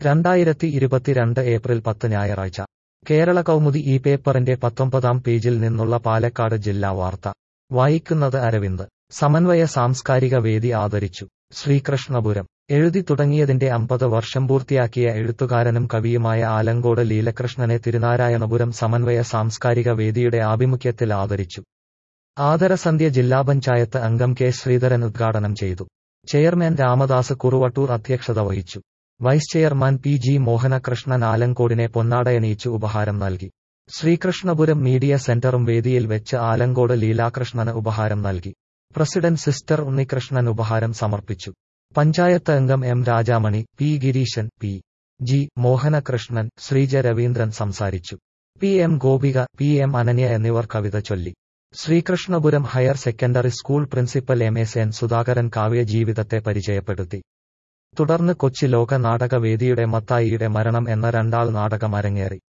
രണ്ടായിരത്തി ഇരുപത്തിരണ്ട് ഏപ്രിൽ പത്ത് ഞായറാഴ്ച കേരള കൗമുദി ഈ പേപ്പറിന്റെ പത്തൊമ്പതാം പേജിൽ നിന്നുള്ള പാലക്കാട് ജില്ലാ വാർത്ത വായിക്കുന്നത് അരവിന്ദ് സമന്വയ സാംസ്കാരിക വേദി ആദരിച്ചു ശ്രീകൃഷ്ണപുരം എഴുതി തുടങ്ങിയതിന്റെ അമ്പത് വർഷം പൂർത്തിയാക്കിയ എഴുത്തുകാരനും കവിയുമായ ആലങ്കോട് ലീലകൃഷ്ണനെ തിരുനാരായണപുരം സമന്വയ സാംസ്കാരിക വേദിയുടെ ആഭിമുഖ്യത്തിൽ ആദരിച്ചു ആദരസന്ധ്യ ജില്ലാ പഞ്ചായത്ത് അംഗം കെ ശ്രീധരൻ ഉദ്ഘാടനം ചെയ്തു ചെയർമാൻ രാമദാസ് കുറുവട്ടൂർ അധ്യക്ഷത വഹിച്ചു vice chairman P G Mohanakrishnan ആലങ്കോടിനെ പൊന്നാടയണിയിച്ചു ഉപഹാരം നൽകി ശ്രീകൃഷ്ണപുരം മീഡിയ സെന്ററും വേദിയിൽ വെച്ച് ആലങ്കോട് ലീലാകൃഷ്ണന് ഉപഹാരം നൽകി പ്രസിഡന്റ് സിസ്റ്റർ ഉണ്ണികൃഷ്ണൻ ഉപഹാരം സമർപ്പിച്ചു പഞ്ചായത്ത് അംഗം M Rajamani P Gireesan P G Mohanakrishnan Sreeja Raveendran സംസാരിച്ചു P M Gopika P M Ananya എന്നിവർ കവിത ചൊല്ലി Sreekrishnapuram higher secondary school principal M S N Sudhakaran കാവ്യ ജീവിതത്തെ പരിചയപ്പെടുത്തി തുടർന്ന് കൊച്ചി ലോക നാടകവേദിയുടെ മത്തായിയുടെ മരണം എന്ന രണ്ടാൾ നാടകം അരങ്ങേറി